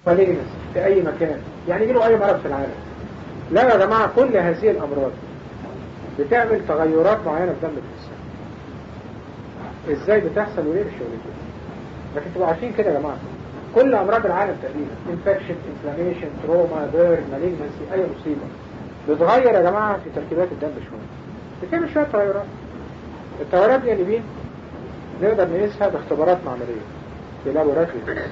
مالينس في اي مكان يعني يجيله اي مرض في العالم لا يا جماعة كل هذه الامراض بتعمل تغيرات معينة في دم الانسان ازاي بتحصل وليه مش وليه لكن تبقوا عارفين كده يا جماعة كل امراض العالم تقريبا انفكشن انفلاميشن تروما بيرن مالينسي اي مصيبة بتغير يا جماعة في تركيبات الدم شوية بتعمل شوية تغيرات التغيرات دي يعني مين نقدر نقيسها باختبارات معملية في لابوراتوري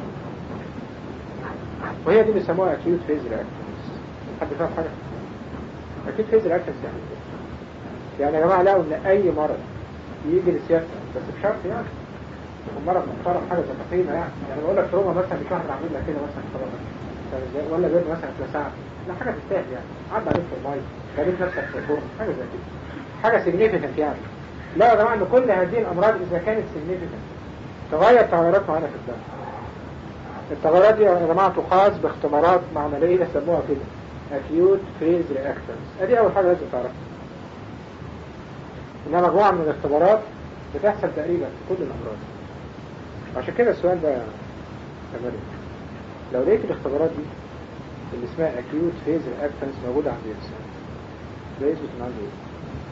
وهي دي بيسموها acute phase reactance حد فاهم حاجة acute phase reactance يعني يعني يا جماعة لقوا ان اي مرض يجي لسياسة بس بشرط يعني المرض محترم حاجة زي قيمة يعني يعني بقول لك تروما مثلا مش واحد عامل لك كده مثلا خلاص ولا غير مثلا اتلسعت لا حاجة تستاهل يعني عدى عليك في الماي خليت نفسك في الفرن حاجة زي كده حاجة significant يعني لا يا جماعة ان كل هذه الامراض اذا كانت significant تغير تغيرات معينة في الدم التغيرات دي يا جماعة تقاس باختبارات معملية يسموها كده acute phase reactance ادي اول حاجة لازم تعرفها انها مجموعة من الاختبارات بتحصل تقريبا في كل الامراض عشان كده السؤال ده يا مريم لو لقيت الاختبارات دي اللي اسمها acute phase reactance موجودة عند الانسان ده يثبت ان عنده ايه؟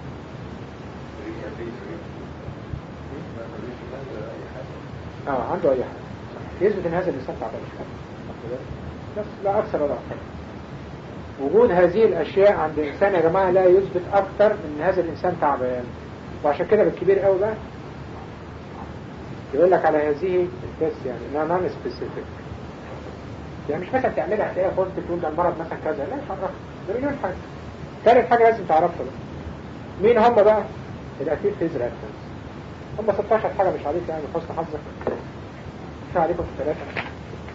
اه عنده اي حاجة يثبت ان هذا الانسان تعبان بس لا اكثر ولا اقل وجود هذه الاشياء عند الانسان يا جماعة لا يثبت اكثر ان هذا الانسان تعبان وعشان كده بالكبير قوي بقى يقول لك على هذه التست يعني انها نون سبيسيفيك يعني مش مثلا تعملها هتلاقيها قلت تقول ده المرض مثلا كذا لا مش عارفها ده مليون حاجة ثالث حاجة لازم تعرفها بقى مين هم بقى الاكيد فيز رياكتنس هم 16 حاجة مش عليك يعني حسن حظك مش عليكم في الثلاثة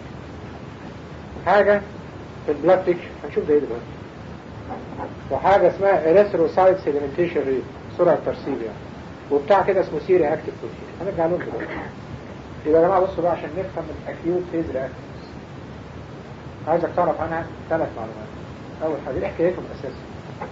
حاجة في البلاد بيكشر هنشوف ده ايه دلوقتي وحاجة اسمها اريثروسايت سيجمنتيشن ريت سرعة ترسيب يعني وبتاع كده اسمه سيري اكتف بروتين هنرجع لهم دلوقتي يبقى يا جماعة بصوا بقى عشان نفهم الاكيوت فيز رياكتنس عايزك تعرف عنها ثلاث معلومات اول حاجة ايه حكايتهم اساسا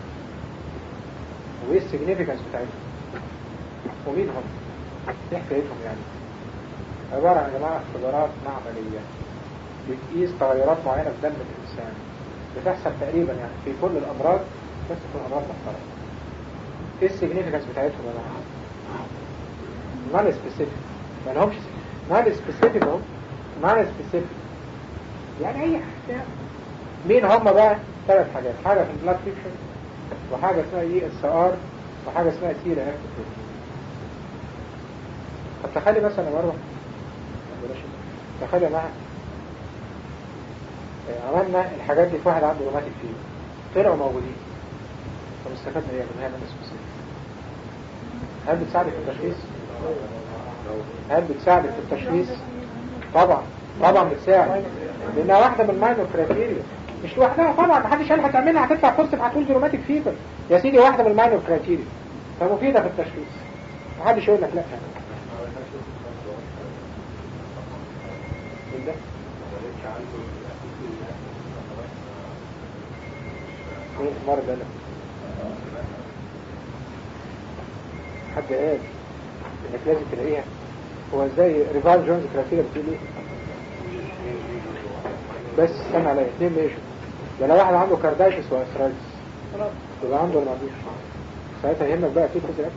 وايه السيجنيفيكانس بتاعتهم ومين هم ايه حكايتهم يعني عبارة عن جماعة اختبارات معملية بتقيس تغيرات معينة في دم الإنسان بتحصل تقريبا يعني في كل الأمراض بس في الأمراض محترمة ايه السيجنيفيكانس بتاعتهم يا جماعة؟ نون سبيسيفيك ما لهمش نون سبيسيفيك اهو نون سبيسيفيك يعني أي حاجة مين هم بقى؟ ثلاث حاجات حاجة في البلاد فيكشن وحاجة اسمها اي اس ار وحاجة اسمها سيرة اكتف بروتين طب تخلي مثلا يا مروه بلاش تخيل يا معها عملنا الحاجات دي في واحد عنده روماتيك فيه طلعوا موجودين طب استفدنا ايه من هذا السبيسيفيك هل بتساعدك في التشخيص هل بتساعدك في التشخيص طبعا طبعا بتساعد لانها واحده من الماينور كرايتيريا مش لوحدها طبعا محدش قال هتعملها هتطلع بوزيتيف هتقول دي روماتيك فيبر يا سيدي واحده من الماينور كرايتيريا فمفيده في التشخيص محدش يقول لك لا ده ايه المرض ده حد قال انك لازم تلاقيها هو ازاي ريفال جونز كراتيرا بتقول ايه بس استنى عليا اثنين ماشي ده لو واحد عنده كاردايتس واسترايتس خلاص يبقى عنده ولا ما عندوش ساعتها يهمك بقى في كوز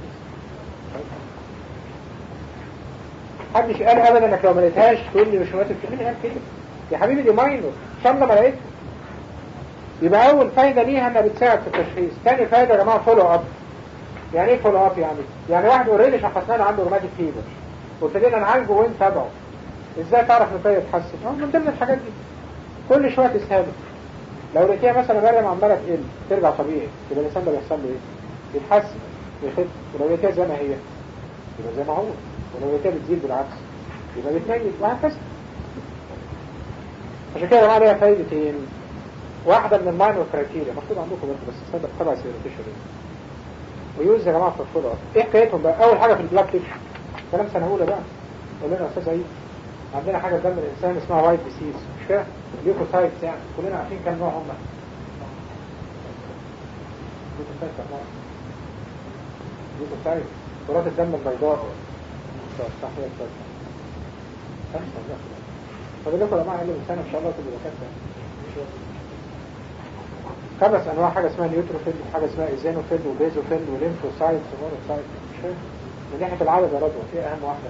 محدش قال ابدا انك لو ما لقيتهاش تقول لي مش ماتت مين قال كده يا حبيبي دي ماينور شام ما لقيتها يبقى اول فايدة ليها انها بتساعد في التشخيص تاني فايدة يا جماعة فولو اب يعني ايه فولو اب يعني يعني واحد اوريدي شخصنا له عنده روماتيك فيبر وابتدينا نعالجه وين تابعه ازاي تعرف نتائج تتحسن اه من ضمن الحاجات دي كل شويه تسهله لو لقيتيها مثلا مريم عماله تقل ترجع طبيعي يبقى الانسان ده بيحصل له ايه؟ يتحسن ويخف ولو لقيتيها زي ما هي يبقى زي ما هو ولو لقيتيها بتزيد بالعكس يبقى بتميت وهكذا عشان كده يا جماعه ليها فايدتين واحده من الماينور كرايتيريا مكتوب عندكم برضه بس تصدق طبعا سيرتيشن ويوز يا جماعه في الفولو اب ايه حكايتهم بقى اول حاجه في البلاك تيشن كلام سنه اولى بقى قول لنا يا استاذ عيد عندنا حاجه في دم الانسان اسمها وايت ديسيز مش كده ليوكوسايتس يعني كلنا عارفين كام نوع هم ليوكوسايتس كام نوع ليوكوسايتس كرات الدم البيضاء صح صح صح فبقول لكم يا جماعه اقل من سنه ان شاء الله تبقوا دكاتره خمس انواع حاجه اسمها نيوتروفيل وحاجه اسمها ايزينوفيل وبيزوفيل وليمفوسايت ومونوسايت مش فاهم من ناحيه العدد يا رضوى ايه اهم واحده؟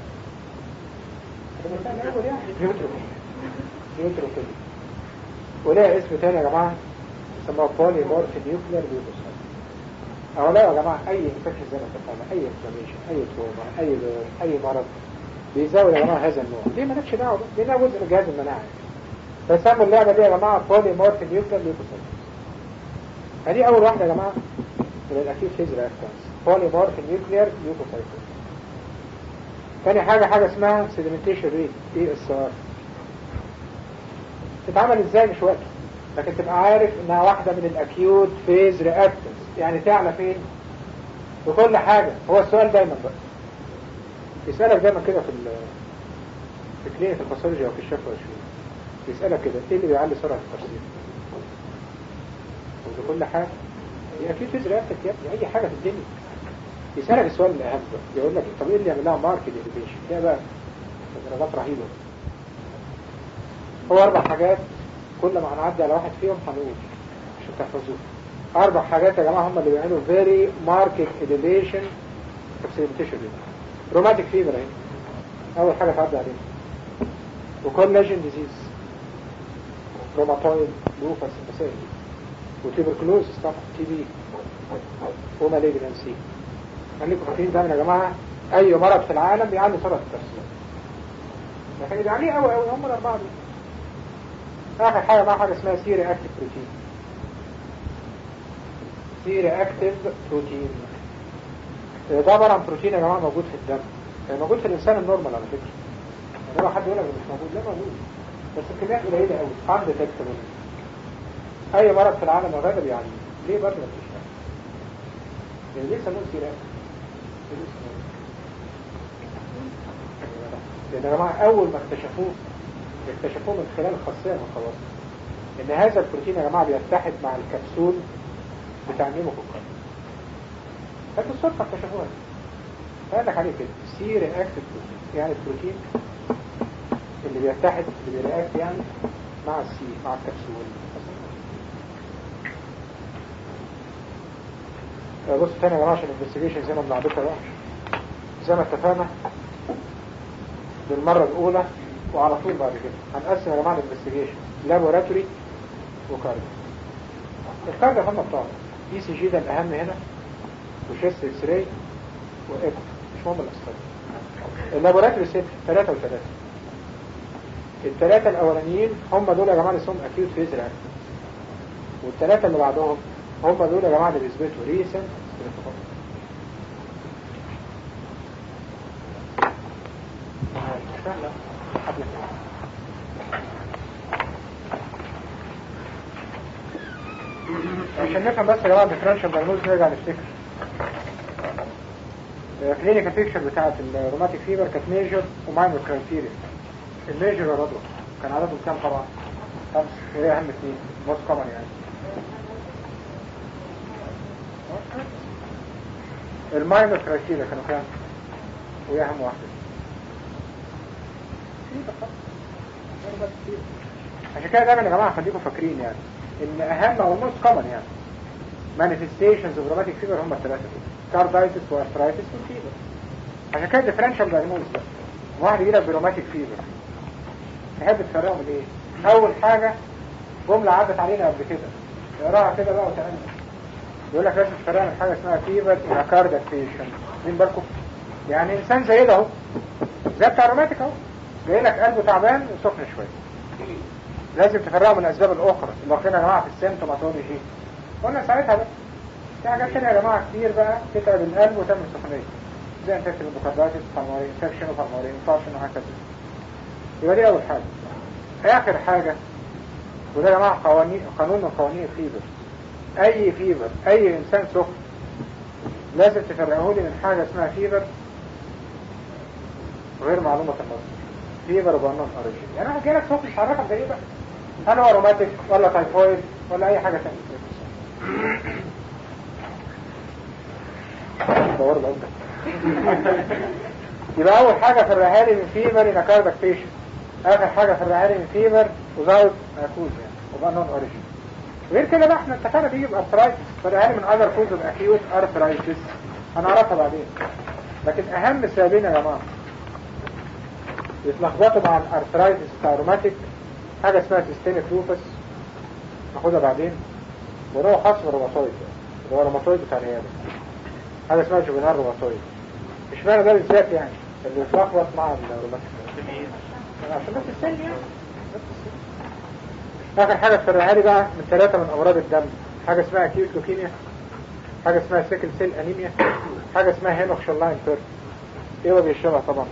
نيوتروفيل نيوتروفيل ولها اسم تاني يا جماعه يسموها بولي مورف نيوكلير ليوكوسايت أو لا يا جماعة أي انفكشن زي ما اتفقنا أي انفلاميشن أي تروما أي أي مرض بيزود يا جماعة هذا النوع دي مالكش دعوة دي ده جزء من الجهاز المناعي فسموا اللعبة دي يا جماعة بولي مورف نيوكلير ليوكوسايت فدي أول واحدة يا جماعة من الأكيوت فيز رياكتنس بولي مورف نيوكلير ليوكوسايت تاني حاجة حاجة اسمها سيدمنتيشن ريت اي اس ار تتعمل ازاي مش وقت لكن تبقى عارف انها واحدة من الاكيوت فيز رياكتنس يعني تعلى فين في كل حاجة هو السؤال دايما بقى يسألك دايما كده في في كلينيك الباثولوجي او في الشفا والشفا يسألك كده ايه اللي بيعلي سرعة الترسيم وفي كل حاجة هي اكيد فيز رياكتنس يا ابني اي حاجة في الدنيا يسألك السؤال الأهم بقى يقول لك طب ايه اللي يعمل لها ماركت إليفيشن ده بقى درجات رهيبة هو أربع حاجات كل ما هنعدي على واحد فيهم هنقول عشان تحفظوه أربع حاجات يا جماعة هم اللي بيعملوا very market elevation of sedimentation rate روماتيك فيبر اهي أول حاجة تعدي عليها وكولاجين ديزيز روماتويد لوفاس مسائل وتيبركلوزس طبعا تي بي ومالجنسي خليكم فاكرين دايما يا جماعة أي مرض في العالم بيعلي سرعة الترسيم لكن اللي بيعليه قوي قوي هم الأربعة دول آخر حاجة بقى حاجة اسمها سيري أكتف بروتين سيري أكتف بروتين ده عبارة عن بروتين يا جماعة موجود في الدم يعني موجود في الإنسان النورمال على فكرة يعني لو حد يقول لك مش موجود لا موجود بس الكميات قليلة قوي عند تكتب أي مرض في العالم الغالب يعني ليه برضه ما بتشتغل؟ يعني ليه سموه سيري أكتف؟ لأن يا جماعة أول ما اكتشفوه اكتشفوه من خلال خاصية من الخواص ان هذا البروتين يا جماعة بيتحد مع الكبسول بتاع النيموكوكال لكن الصدفة اكتشفوها قال لك عليه كده سي رياكتيف بروتين يعني البروتين اللي بيتحد اللي بيرياكت يعني مع السي مع الكبسول بص تاني يا جماعة عشان الانفستيجيشن زي ما بنعرفها بقى زي ما اتفقنا للمرة الأولى وعلى طول بعد كده هنقسم يا جماعة الانفستيجيشن لابوراتوري وكارديو الكارديو هم بتوعنا اي سي جي ده الأهم هنا وشيست اكس راي وايكو مش مهم الأسفل اللابوراتوري ست ثلاثة وثلاثة الثلاثة الأولانيين هم دول يا جماعة اللي اسمهم أكيوت فيز رياكت والثلاثة اللي بعدهم هم دول يا جماعة اللي بيثبتوا ريسنت عشان نفهم بس يا جماعه الديفرنشال دايجنوز نرجع نفتكر كلينيكال بيكتشر بتاعت الروماتيك فيبر كانت ميجر وماينور كرايتيريا الميجر يا رضوى كان عددهم كام طبعا؟ خمس وهي اهم اثنين موست كومن يعني الماينور كرايتيريا كانوا كام؟ وهي اهم واحده عشان كده دايما يا جماعه خليكم فاكرين يعني ان اهم او الموست كومن يعني manifestations of rheumatic fever هم الثلاثه دول كاردايتس وارثرايتس وفيبر عشان كده ديفرنشال دايجنوز بقى واحد يجي لك بروماتيك فيبر تحب تفرقهم من ايه؟ اول حاجه جمله عدت علينا قبل كده اقراها كده بقى وتعالى يقول لك لازم تفرقها من حاجه اسمها فيبر ان كاردياك بيشنت مين بالكم؟ يعني انسان زي ده اهو زي بتاع الروماتيك اهو جاي لك قلبه تعبان وسخن شويه لازم تفرقوا من الاسباب الاخرى اللي واخدينها يا جماعه في السيمتوماتولوجي قلنا ساعتها بقى في حاجات تانية يا جماعه كتير بقى تتعب القلب وتعمل سخونيه زي انفكشن الميوكاردايتس بالماري انفكشن وبالماري انفكشن وهكذا يبقى دي اول حاجه اخر حاجه وده يا جماعه قوانين قانون من قوانين الفيبر اي فيبر اي انسان سخن لازم تفرقه لي من حاجه اسمها فيبر غير معلومه المصدر فيبر وبانون اوريجين يعني انا هجيلك سخن مش هعرفك ده ايه بقى هل هو روماتيك ولا تايفويد ولا اي حاجه ثانيه دور يبقى اول حاجه في الرهالي من فيبر ان كاردك بيشن اخر حاجة في الرعالي فيبر وزاوت اكوز يعني وبقى نون اوريجين غير كده بقى احنا اتفقنا بيجي بارثرايتس فالرعالي من اذر كوز اوف اكيوت ارثرايتس هنعرفها بعدين لكن اهم سببين يا جماعة يتلخبطوا مع الارثرايتس بتاع روماتيك حاجة اسمها سيستيميك لوبس ناخدها بعدين ونوع خاص بالروماتويد اللي هو الروماتويد بتاع العيادة حاجة اسمها جوفينال روماتويد مش معنى ده بالذات يعني اللي يتلخبط مع الروماتيك عشان بس السن يعني بس السن. اخر حاجة تفرقها لي بقى من ثلاثة من امراض الدم حاجة اسمها اكيوت لوكيميا حاجة اسمها سيكل سيل انيميا حاجة اسمها هيموكشلاين فيرت ايه هو بيشربها طبعا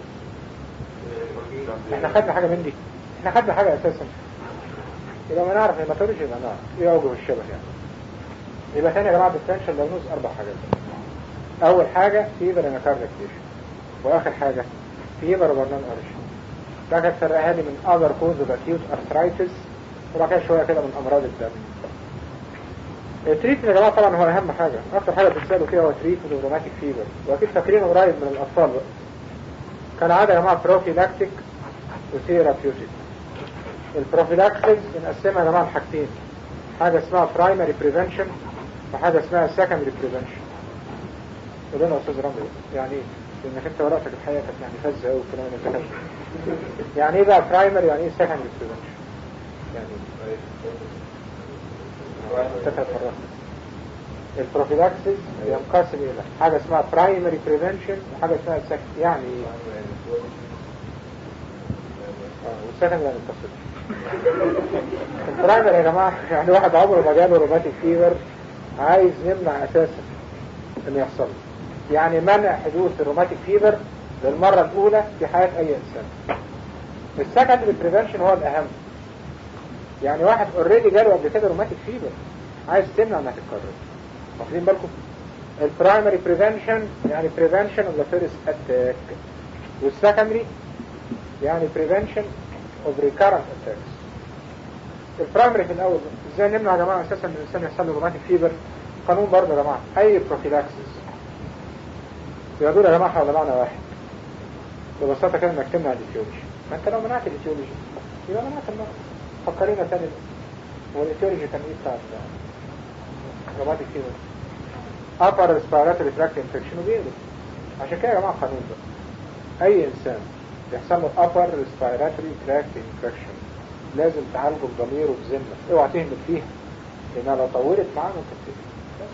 احنا خدنا حاجة من دي احنا خدنا حاجة اساسا يبقى ما نعرف هيماتولوجي يبقى نعرف ايه اوجه الشبه يعني يبقى تاني يا جماعة بالتنشن لو نوز اربع حاجات اول حاجة فيبر انكاردكتيشن واخر حاجة فيبر وبرنان اوريجين ده كانت فرقها لي من other cause of acute arthritis وبعد كده شوية كده من امراض الدم التريتمنت يا جماعة طبعا هو اهم حاجة اكتر حاجة بتسألوا فيها هو تريتمنت روماتيك فيبر واكيد فاكرين قريب من الاطفال بقى كان عادة يا جماعة بروفيلاكتيك وثيرابيوتيك البروفيلاكسيس بنقسمها يا جماعة لحاجتين حاجة اسمها برايمري بريفنشن وحاجة اسمها سكندري بريفنشن قول لنا يا استاذ رامي يعني ايه؟ لانك انت ورقتك الحقيقة كانت يعني فزة قوي الكلام اللي انت كاتبه. يعني ايه بقى برايمري يعني ايه سكندري بريفنشن يعني ثلاث مرات البروفيلاكسيس ينقسم الى حاجة اسمها برايمري بريفنشن وحاجة اسمها سكندري يعني ايه؟ والسكندري يعني التصل البرايمري يا جماعة يعني واحد عمره ما جاله روماتيك فيفر عايز يمنع اساسا ان يحصل يعني منع حدوث الروماتيك فيفر للمرة الاولى في حياة اي انسان السكندري بريفنشن هو الاهم يعني واحد اوريدي جاله قبل كده روماتيك فيفر عايز تمنع انها تتكرر واخدين بالكم البرايمري بريفنشن يعني بريفنشن اوف ذا فيرست اتاك والسكندري يعني بريفنشن اوف ريكارنت اتاكس البرايمري في الاول ازاي نمنع يا جماعه اساسا ان الانسان يحصل له روماتيك فيبر قانون برضه يا جماعه اي بروفيلاكسس يدور يا جماعه حول معنى واحد ببساطه كده انك تمنع الايتيولوجي ما انت لو منعت الايتيولوجي يبقى منعت المرض فكرينا تاني هو الايتيولوجي كان ايه بتاع الروماتيك فيبر upper respiratory tract infection وبيقلب عشان كده يا جماعه قانون ده اي انسان يحصل له upper respiratory tract infection لازم تعالجه بضمير وبذمة اوعى تهمل فيها لانها لو طولت معاه ممكن تقتل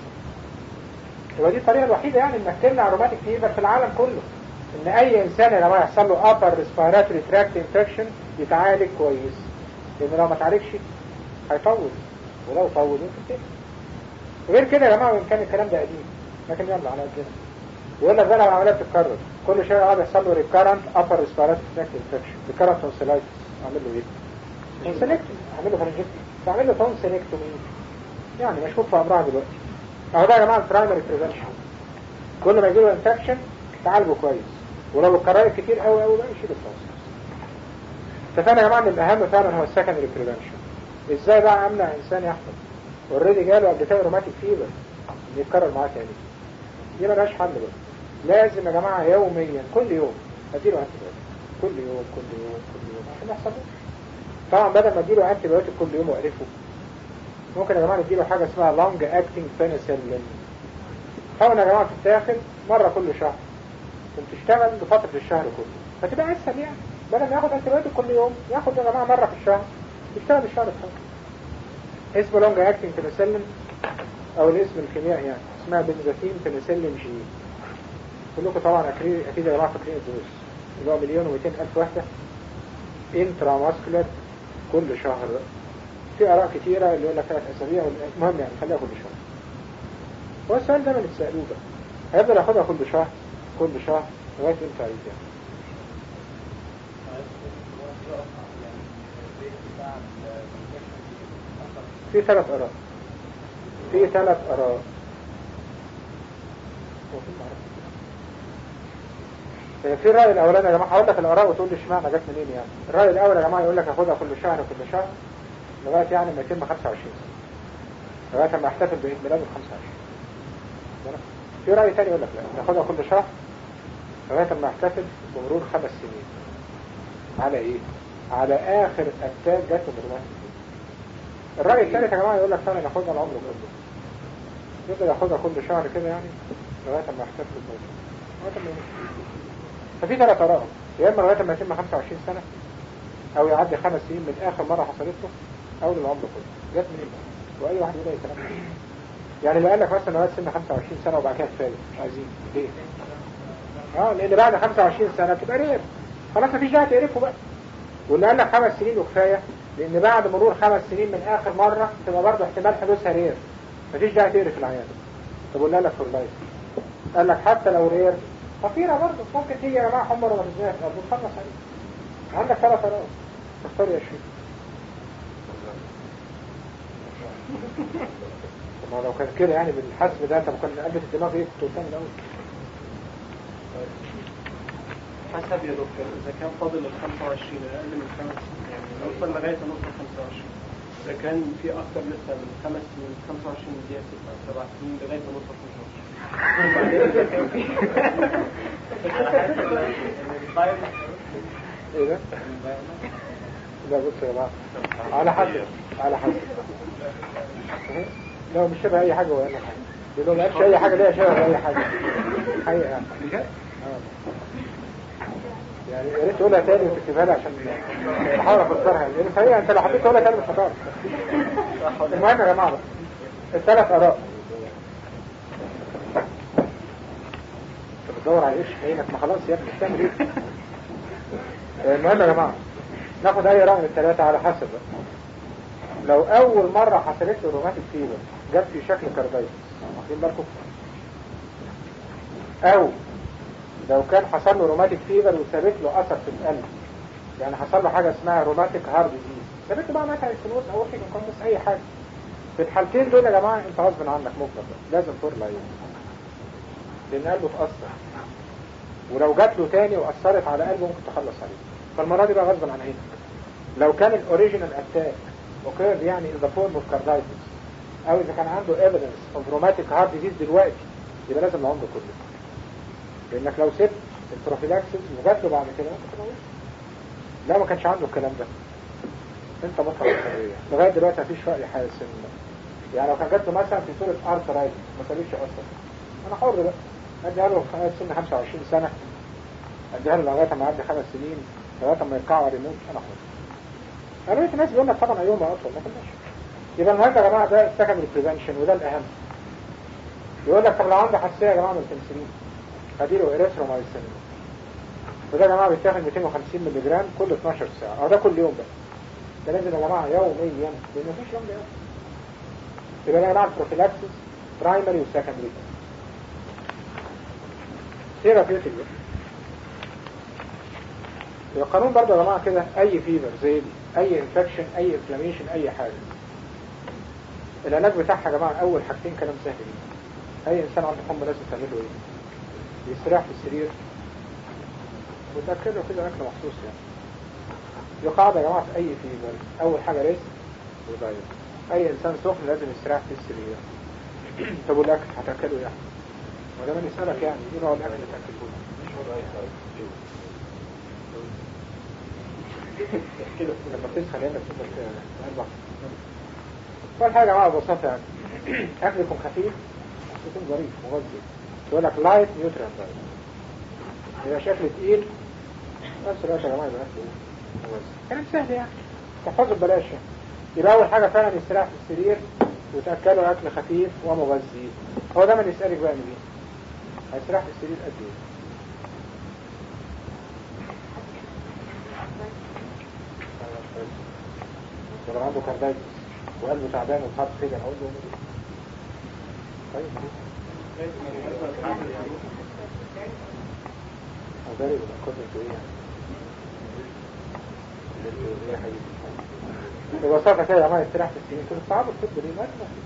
يبقى دي الطريقة الوحيدة يعني انك تمنع روماتيك فيبر في العالم كله ان اي انسان لما يحصل له upper respiratory tract infection يتعالج كويس لان لو ما تعالجش هيطول ولو طول ممكن تقتل غير كده يا جماعة وان كان الكلام ده قديم لكن يلا على قدنا يقول لك بقى لو العملية بتتكرر كل شوية قاعد يحصل له recurrent upper respiratory tract infection recurrent tonsillitis اعمل له ايه؟ تونسيلكتومي اعمل له فرنجكتومي تعمل له تونسيلكتومي يعني مشهور في امرها دلوقتي اهو ده يا جماعه البرايمري بريفنشن كل ما يجي له انفكشن تعالجه كويس ولو اتكررت كتير قوي قوي بقى يشيل التونسل اتفقنا يا جماعه ان الاهم فعلا هو السكندري بريفنشن ازاي بقى امنع انسان يحصل اوريدي جاله قبل كده روماتيك فيبر يتكرر معاه تاني دي ملهاش حل بقى لازم يا جماعه يوميا كل يوم اديله انتي كل يوم كل يوم كل يوم عشان ما يحصلوش طبعا بدل ما اديله انتي بايوتيك كل يوم واقرفه ممكن يا جماعه نديله حاجه اسمها لونج اكتنج بنسلين حاول يا جماعه تتاخد مره كل شهر وتشتغل لفتره الشهر كله فتبقى اسهل يعني بدل ما ياخد انتي بايوتيك كل يوم ياخد يا جماعه مره في الشهر يشتغل الشهر الثاني اسمه لونج اكتنج بنسلين او الاسم الكيميائي يعني اسمها بنزاتين بنسلين جي كلكم طبعا اكيد اكيد يا جماعه فاكرين الدروس اللي هو مليون و الف وحده انترا ماسكولار كل شهر في اراء كتيرة اللي يقول لك ثلاث اسابيع المهم يعني خليها كل شهر هو السؤال ده اللي بتسألوه بقى هيفضل ياخدها كل شهر كل شهر لغاية امتى عايز يعني في ثلاث اراء في ثلاث اراء في الرأي الأولاني يا جماعة هقول لك الآراء وتقول لي اشمعنى جت منين يعني الرأي الأول يا جماعة يقول لك هاخدها كل شهر كل شهر لغاية يعني ما يتم 25 سنة لغاية ما احتفل بعيد ميلاده 25 في رأي تاني يقول لك لا ناخدها كل شهر لغاية ما احتفل بمرور خمس سنين على ايه؟ على اخر اتاك جات له بالوقت الرأي الثالث يا جماعة يقول لك فعلا ياخدها العمر كله يقدر ياخدها كل شهر كده يعني لغاية ما يحتاج في الموت لغاية ما يموت ففي ثلاث آراء يا إما لغاية ما يتم 25 سنة أو يعدي خمس سنين من آخر مرة حصلت له أو للعمر كله جت منين بقى؟ وأي واحد يقول أي كلام يعني اللي قال لك مثلا لغاية سن 25 سنة وبعد كده كفاية مش عايزين ليه؟ اه لأن بعد 25 سنة بتبقى رير خلاص مفيش داعي تقرفه بقى واللي قال لك خمس سنين وكفاية لأن بعد مرور خمس سنين من آخر مرة تبقى برضه احتمال حدوثها رير مفيش داعي تقرف العيان طب واللي قال لك فور لايف قال لك حتى لو رير خطيرة برضه ممكن تيجي يا جماعة حمر وما تزنيها في الأرض وتخلص عليه عندك ثلاث آراء تختار يا شيخ طب ما لو كان كده يعني بالحسب ده انت ممكن قلبت الدماغ ايه كنت قدام الأول حسب يا دكتور إذا كان فاضل ال 25 أقل من خمس سنين يعني نوصل لغاية نص ال 25 إذا كان في أكتر لسه من خمس سنين 25 دقيقة ستة سبع سنين لغاية نص ال 25 وبعدين إذا كان في ايه ده؟ لا بص يا جماعة على حسب على حسب لو مش شبه اي حاجة ولا حاجة لو ما قالش اي حاجة ليها شبه اي حاجة حقيقة يعني آه. يعني يا ريت تقولها تاني وتكتبها لي عشان احاول افكرها لان الحقيقة انت لو حبيت تقولها تاني مش هتعرف المهم يا جماعة بقى الثلاث اراء انت بتدور على ايش عينك ما خلاص يا ابني بتعمل ايه المهم يا جماعة ناخد اي رقم من الثلاثة على حسب بقى. لو اول مرة حصلت له روماتيك فيبر جت في شكل كاردايتس واخدين بالكم او لو كان حصل له روماتيك فيبر وسابت له اثر في القلب يعني حصل له حاجة اسمها روماتيك هارد ديزيز سابت له بقى مثلا السنوس او وحي كونس اي حاجة في الحالتين دول يا جماعة انت غصب عنك مجبر لازم ترمى ايه لان قلبه اتأثر ولو جات له تاني واثرت على قلبه ممكن تخلص عليه فالمرة دي بقى غصب عن عينك لو كان الاوريجينال اتاك occurred يعني in the form of carditis او اذا كان عنده evidence of rheumatic heart disease دلوقتي يبقى لازم العمر كله لانك لو سبت البروفيلاكسس وجات له بعد كده ممكن تموت لا ما كانش عنده الكلام ده انت بطل الحرية لغاية دلوقتي مفيش رأي حاسم يعني لو كان جات له مثلا في صورة ارثرايتس ما سابتش اصلا انا حر بقى اديها له في سن 25 سنة اديها له لغاية ما يعدي خمس سنين لغاية ما يتقعر يموت انا حر انا لقيت ناس بيقول لك طبعا ايوم اطول ما كناش يبقى المهم يا جماعه ده السكندري بريفنشن وده الاهم يقول لك طب لو عنده حساسيه يا جماعه من البنسلين اديله اريثرومايسين وده يا جماعه بيتاخد 250 مللي جرام كل 12 ساعه او ده كل يوم بقى ده لازم يا جماعه يوميا لان مفيش يوم ده يوم يبقى يا جماعه البروفيلاكسس برايمري وسكندري ثيرابيوتيك يبقى القانون برضه يا جماعه كده اي فيبر زي دي اي انفكشن اي انفلاميشن اي حاجه العلاج بتاعها يا جماعه اول حاجتين كلام سهل جدا اي انسان عنده حمى لازم تعمله ايه يستريح في السرير وتاكله كده اكل مخصوص يعني دي قاعده يا جماعه في اي فيبر اول حاجه ريست ودايت اي انسان سخن لازم يستريح في السرير طب والاكل هتاكله يعني وده من يسالك يعني ايه نوع الاكل اللي تاكله كده لما تسخن هنا بتبقى اربع اول حاجه يا جماعه ببساطه يعني اكل يكون خفيف يكون ظريف مغذي يقول لك لايت نيوترال دايت يبقى شكل تقيل نفس الوقت يا جماعه يبقى اكل مغذي كلام سهل يعني تحفظه ببلاش يعني يبقى اول حاجه فعلا يستريح في السرير وتاكله اكل خفيف ومغذي هو ده من يسالك بقى مين هيستريح في السرير قد ايه ولو عنده كاردايتس وقلبه تعبان وحاط كده اقول له طيب وبالي بالقدر ايه يعني ببساطة كده يا جماعة استراح في السنين كل صعب الطب ليه ما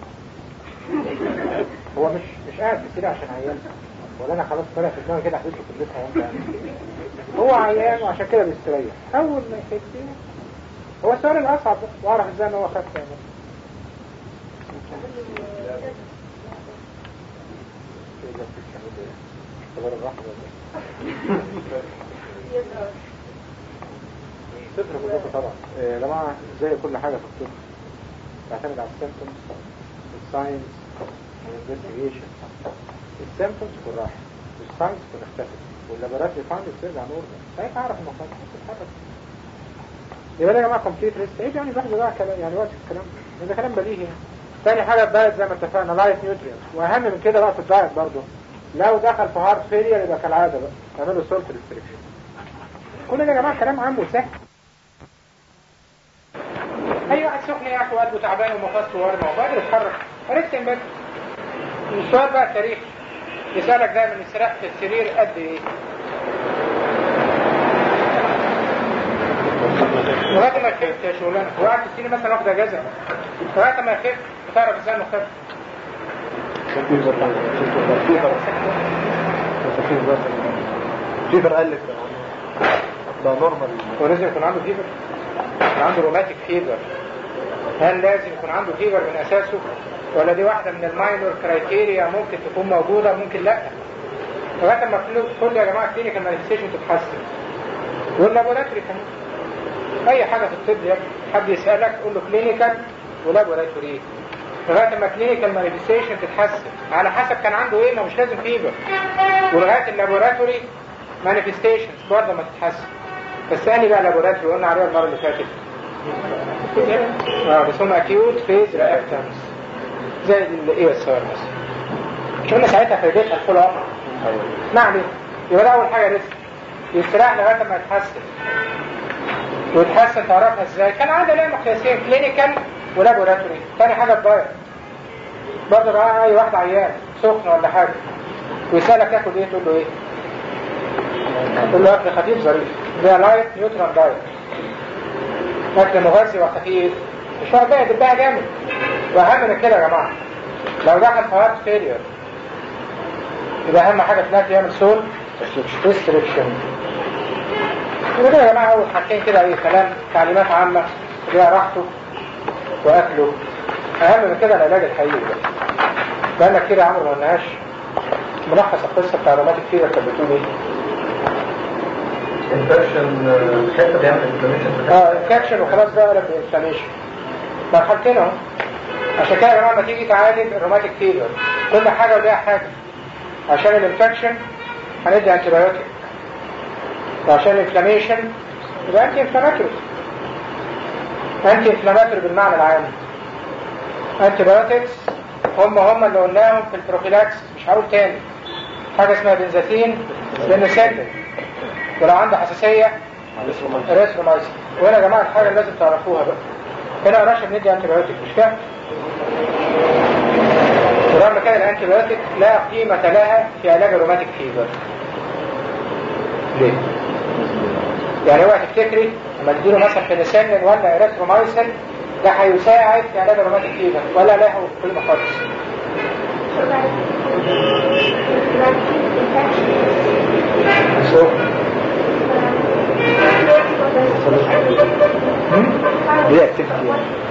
هو مش مش قاعد في السرير عشان عيان ولا انا خلاص طلع في دماغي كده حدث في البيت عيان هو عيان وعشان كده بيستريح اول ما يحس هو السؤال الأصعب واعرف ازاي ان هو خف يعني الصفر كلكم طبعا آه، يا جماعة زي كل حاجة في الطب تعتمد على السيمتومز الساينس والانفستيجيشن السيمتومز تكون راحت والساينس تكون اختفت واللابوراتوري فايندز ترجع نورمال ساعتها اعرف المصادر تتحرك يبقى ده يا جماعة كومبليت ريست ايه يعني الواحد يضيع كلام يعني وقت في الكلام ده ده كلام بديهي يعني تاني حاجة الدايت زي ما اتفقنا لايت نيوترينت واهم من كده بقى في الدايت برضه لو دخل في هارت فيلير يبقى كالعادة بقى اعملوا سولت ريستريكشن كل ده يا جماعة كلام عام وسهل اي واحد سخن يا اخي وقلبه تعبان ومفاصله ورمه وقادر يتحرك ريست بس السؤال بقى التاريخ يسألك دايما استراحة السرير قد ايه لغاية ما يخف يا شغلانة وقعد في السنين مثلا واخد اجازة لغاية ما يخف بتعرف ازاي انه خف فيفر قلت ده نورمال ولازم يكون عنده فيبر يكون عنده روماتيك فيبر هل لازم يكون عنده فيبر من اساسه ولا دي واحدة من الماينور كرايتيريا ممكن تكون موجودة ممكن لا لغاية ما كل- كل يا جماعة كلينيكال مانيفستيشن تتحسن واللابوراتوري كمان اي حاجة في الطب يا ابني حد يسألك قول له كلينيكال ولابوراتوري لغاية ما كلينيكال مانيفستيشن تتحسن على حسب كان عنده ايه ما مش لازم فيبر ولغاية اللابوراتوري مانيفستيشنز برضه ما تتحسن بس ثاني بقى لابوراتوري قلنا عليها المرة اللي فاتت اه بس هم اكيوت فيز رياكتنس زي الاي اس ار مثلا مش قلنا ساعتها فايدتها الفول اب ما عليه يبقى ده اول حاجه ريسك يستراح لغايه ما يتحسن ويتحسن تعرفها ازاي كان عنده ليه مقياسين كلينيكال ولابوراتوري تاني حاجه الدايت برضه بقى اي واحد عيان سخن ولا حاجه ويسالك ياكل ايه تقول له ايه تقول له اكل خفيف ظريف ده لايت نيوترال دايت اكل مغذي وخفيف مش واحد بقى يدبها جامد واهم من كده يا جماعه لو دخل في هارت فيلير يبقى اهم حاجه في الاكل يعمل سول ريستريكشن يبقى كده يا جماعه اول حاجتين كده اي كلام تعليمات عامه ليها راحته واكله اهم من كده العلاج الحقيقي بقى بقالنا كتير يا عمرو ما قلناهاش ملخص القصه بتاع روماتيك فيبر كانت بتقول ايه؟ انفكشن حته بيعمل انفلاميشن اه انفكشن وخلاص بقى قلب انفلاميشن مرحلتين اهو عشان كده يا جماعه لما تيجي تعالج الروماتيك فيبر كل حاجه وليها حاجه عشان الانفكشن هندي انتي بايوتيك وعشان الانفلاميشن يبقى انتي انفلاماتوري انتي انفلاماتوري بالمعنى العام انتي بايوتكس هم هم اللي قلناهم في البروفيلاكس مش هقول تاني حاجه اسمها بنزاتين بنسلين ولو عنده حساسيه ريثرومايسين وهنا يا جماعه الحاجه اللي لازم تعرفوها بقى هنا يا راشد بندي انتي بايوتيك مش كده ورغم كده الانتي بايوتيك لا قيمه لها في علاج الروماتيك فيبر ليه؟ يعني اوعى تفتكري لما تديله مثلا بنسلين ولا اريثرومايسين ده هيساعد في علاج الروماتيك فيبر ولا له قيمه خالص So, دي اكتيفيتي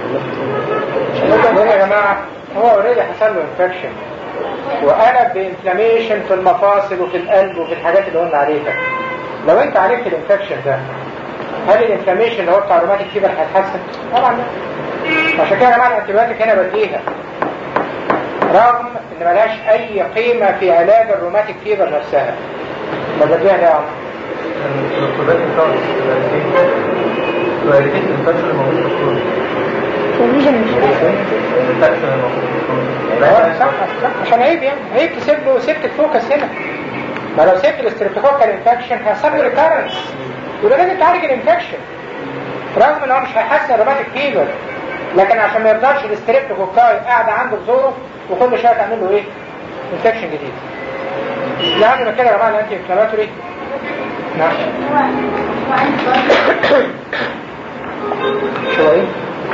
يا جماعه هو اوريدي حصل له انفكشن وقلب بانفلاميشن في المفاصل وفي القلب وفي الحاجات اللي قلنا عليها لو انت عالجت الانفكشن ده هل الانفلاميشن اللي هو بتاع الروماتيك فيبر هيتحسن؟ طبعا لا عشان كده يا جماعه الانتيبيوتيك هنا بديها رغم ان ملهاش اي قيمه في علاج الروماتيك فيبر نفسها ما بديها ليه يا عمرو؟ صح صح عشان عيب يعني عيب تسيب له سكه فوكس هنا ما لو سبت الاستريبتوكوكال انفكشن هيحصل له ريكارنس يبقى لازم تعالج الانفكشن رغم ان هو مش هيحسن الروماتيك فيبر لكن عشان ما يفضلش الاستريبتوكوكاي قاعده عنده في زوره وكل شويه تعمل له ايه؟ انفكشن جديد يعني كده يا جماعه الانتي انفلاماتوري نعم شو ايه؟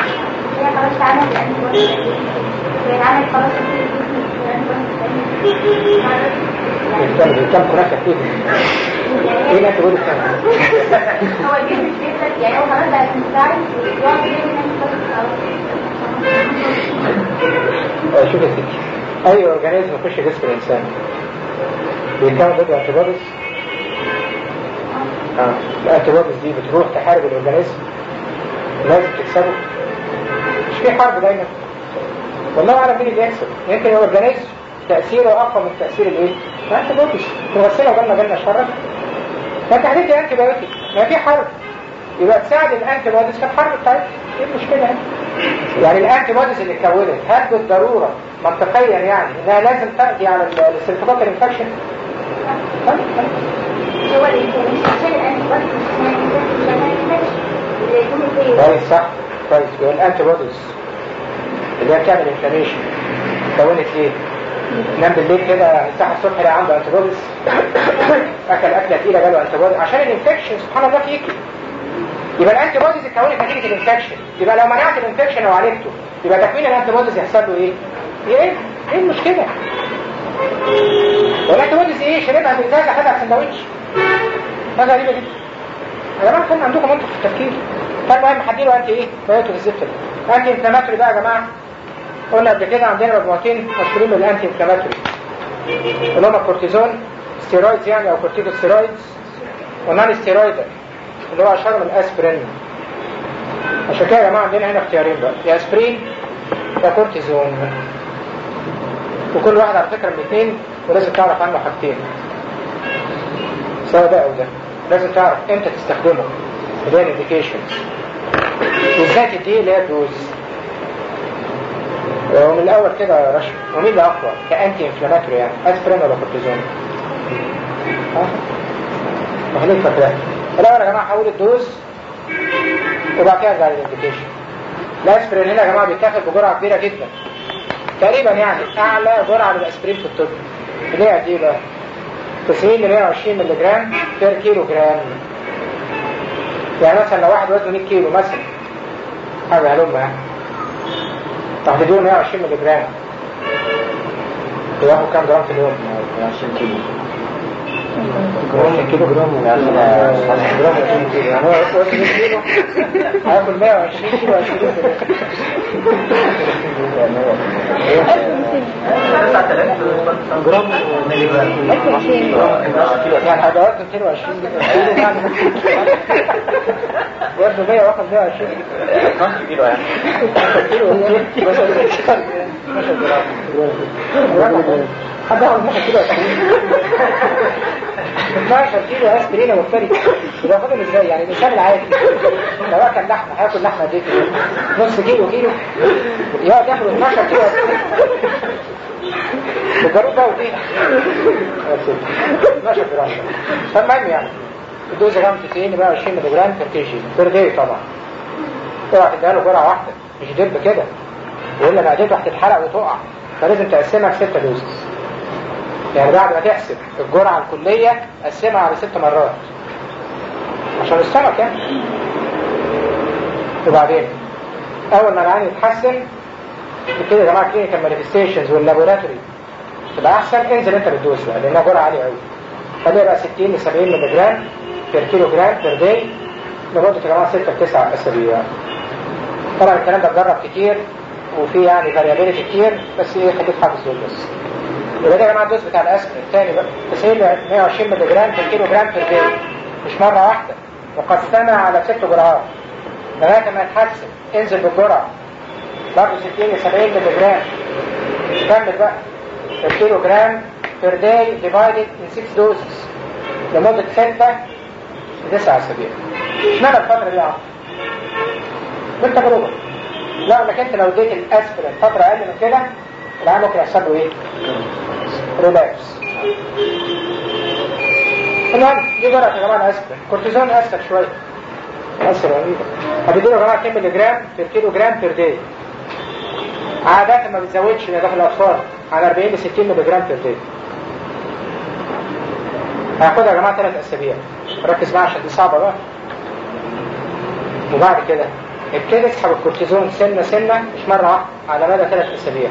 كم كم كنافه كتير ايه انت تقول الكلام هو الجسم مش بيفلت يعني هو خلاص بقى مستعد ويقعد يعمل آه، شوف يا ستي اي اورجانيزم يخش جسم الانسان بيتكون ضد انتيبوديز اه الانتي بوديز دي بتروح تحارب الاورجانيزم لازم تكسبه مش في حرب دايما والله اعلم مين اللي يكسب يمكن الاورجانيزم تاثيره اقوى من تاثير الايه؟ الانتي بوديز تغسلها وجالنا جالنا شرك فانت عليك انتي بايوتيك ما في حرب يبقى تساعد الانتي بوديز في الحرب بتاعتها ايه المشكله يعني؟ يعني الانتي بوديز اللي اتكونت هل بالضروره منطقيا يعني انها لازم تقضي على السيرتيفيكال انفكشن؟ هو الانفلاميشن عشان الانتي بوديز مش عشان الانفكشن اللي يكون فيه كويس صح كويس يبقى الانتي بوديز اللي هي بتعمل انفلاميشن كونت ليه؟ نام بالليل كده يفتح الصبح يلاقي عنده انتي بوديز اكل اكله تقيله جاله انتي بوديز عشان الانفكشن سبحان الله فيك يبقى الانتي بوديز اتكونت نتيجه الانفكشن يبقى لو منعت الانفكشن او عالجته يبقى تكوين الانتي بوديز يحصل له ايه؟ ايه؟ ايه المشكله؟ والانتي بوديز ايه؟ شربها بازازه خدها في سندوتش حاجه غريبه جدا يا جماعه كان عندكم منطق في التفكير فالمهم هديله انتي ايه؟ بايوتيك الزفت ده انتي انفلاماتوري بقى يا جماعه قلنا قبل كده عندنا مجموعتين مشهورين من الانتي انفلاماتوري اللي هم الكورتيزون ستيرويدز يعني او كورتيكوستيرويدز ونان ستيرويدال اللي هو اشهر من الاسبرين عشان كده يا جماعه عندنا هنا اختيارين بقى يا اسبرين يا كورتيزون وكل واحد على فكره من الاثنين ولازم تعرف عنه حاجتين سواء ده او ده لازم تعرف امتى تستخدمه اللي هي الانديكيشنز وازاي تديه اللي هي دوز ومن الاول كده يا رشا ومين اللي اقوى كانتي انفلاماتوري يعني اسبرين ولا كورتيزون ها خليك فاكرها الاول يا جماعه هقول الدوز وبعد كده ارجع للانديكيشن الاسبرين هنا يا جماعه بيتاخد بجرعه كبيره جدا تقريبا يعني اعلى جرعه للاسبرين في الطب اللي هي قد ايه بقى 90 ل 120 مللي جرام بير كيلو جرام يعني مثلا لو واحد وزنه 100 كيلو مثلا حاجه هلم يعني تحديدون 120 مللي جرام بياخد كام جرام في اليوم؟ 20 كيلو 20 كيلو جرام يعني جرام 20 كيلو يعني هو وزن 100 كيلو هياكل 120 كيلو 20 كيلو 9000 جرام ملي جرام يعني هيبقى وزن 22 كيلو يعني وزنه 100 واخد 120 5 كيلو يعني كيلو 12 جرام حد ياخد 12 كيلو 12 كيلو اسبرين مفتري يبقى ياخدهم ازاي يعني الانسان العادي لو اكل لحمه هياكل لحمه قد ايه كده؟ نص كيلو كيلو يقعد ياخد 12 كيلو الجرود ده وفيه 12 جرام فالمهم يعني الدوز جرام 90 يبقى 20 ملي جرام بير كي جي بير داي طبعا اوعى تديها له جرعه واحده مش دب كده والا معدته هتتحرق وتقع فلازم تقسمها في 6 دوزز يعني بعد ما تحسب الجرعه الكليه قسمها على 6 مرات عشان السمك يعني وبعدين اول ما العين يتحسن كده يا جماعه كلينيكال مانيفستيشنز واللابوراتوري تبقى احسن انزل انت بالدوز بقى لانها جرعه عاليه قوي خليها بقى 60 ل 70 مللي جرام بير كيلو جرام بير داي لمده يا جماعه 6 ل 9 اسابيع طبعا الكلام ده اتجرب كتير وفي يعني فاريابيلتي كتير بس ايه خليك حافظ دول بس يبقى ده يا جماعه الدوز بتاع الاسبرين الثاني بقى 90 ل 120 مللي جرام بير كيلو جرام بير داي مش مره واحده مقسمه على ست جرعات لغايه ما يتحسن انزل بالجرعه برضه 60 ل 70 مللي جرام كمل بقى الكيلو جرام per day divided in 6 doses لمدة 6 ل 9 أسابيع اشمعنى الفترة دي يا عم؟ بالتجربة لا انك انت لو اديت الاسبرين فترة اقل من كده العيان ممكن يحصل له ايه؟ ريلابس المهم دي جرعة يا جماعة الاسبرين كورتيزون اسهل شوية اسهل رهيبة هتديله يا جماعة 2 مللي جرام في كيلو جرام بير داي عادة ما بتزودش يا داخل الأطفال عن 40 ل 60 مللي جرام بير داي هياخدها يا جماعة ثلاث أسابيع ركز معايا عشان دي صعبة بقى وبعد كده ابتدي اسحب الكورتيزون سنة سنة مش مرة واحدة على مدى ثلاث أسابيع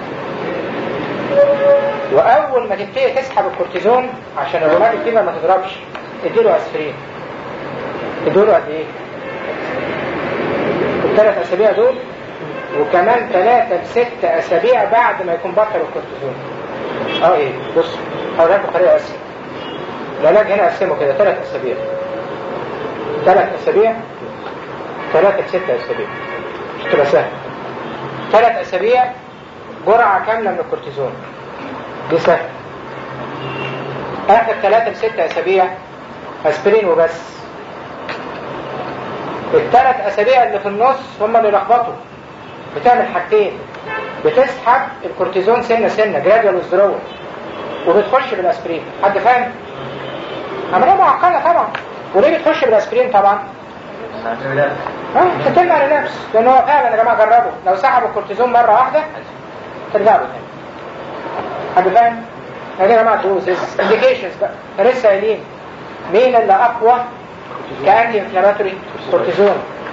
وأول ما تبتدي تسحب الكورتيزون عشان الروماتيك فيبر ما تضربش اديله أسبرين اديله قد إيه؟ الثلاث أسابيع دول وكمان ثلاثة لست أسابيع بعد ما يكون بطل الكورتيزون اه ايه بص هقول لكم طريقة اسهل العلاج هنا قسمه كده ثلاث أسابيع ثلاث اسابيع ثلاثة ستة اسابيع مش تبقى سهل ثلاث اسابيع جرعة كاملة من الكورتيزون دي سهل اخر ثلاثة لستة اسابيع اسبرين وبس الثلاث اسابيع اللي في النص هم اللي لخبطوا بتعمل حاجتين بتسحب الكورتيزون سنة سنة جراديال وزدرول وبتخش بالاسبرين حد فاهم؟ عملية معقدة طبعا وليه بتخش بالاسبرين طبعا؟ اه بتمنع ريلابس لان هو فعلا يا جماعه جربوا لو سحبوا الكورتيزون مره واحده ترجع له تاني حد فاهم؟ يعني يا جماعه دوزز انديكيشنز بقى لسه قايلين مين اللي اقوى كانتي انفلاماتوري كورتيزون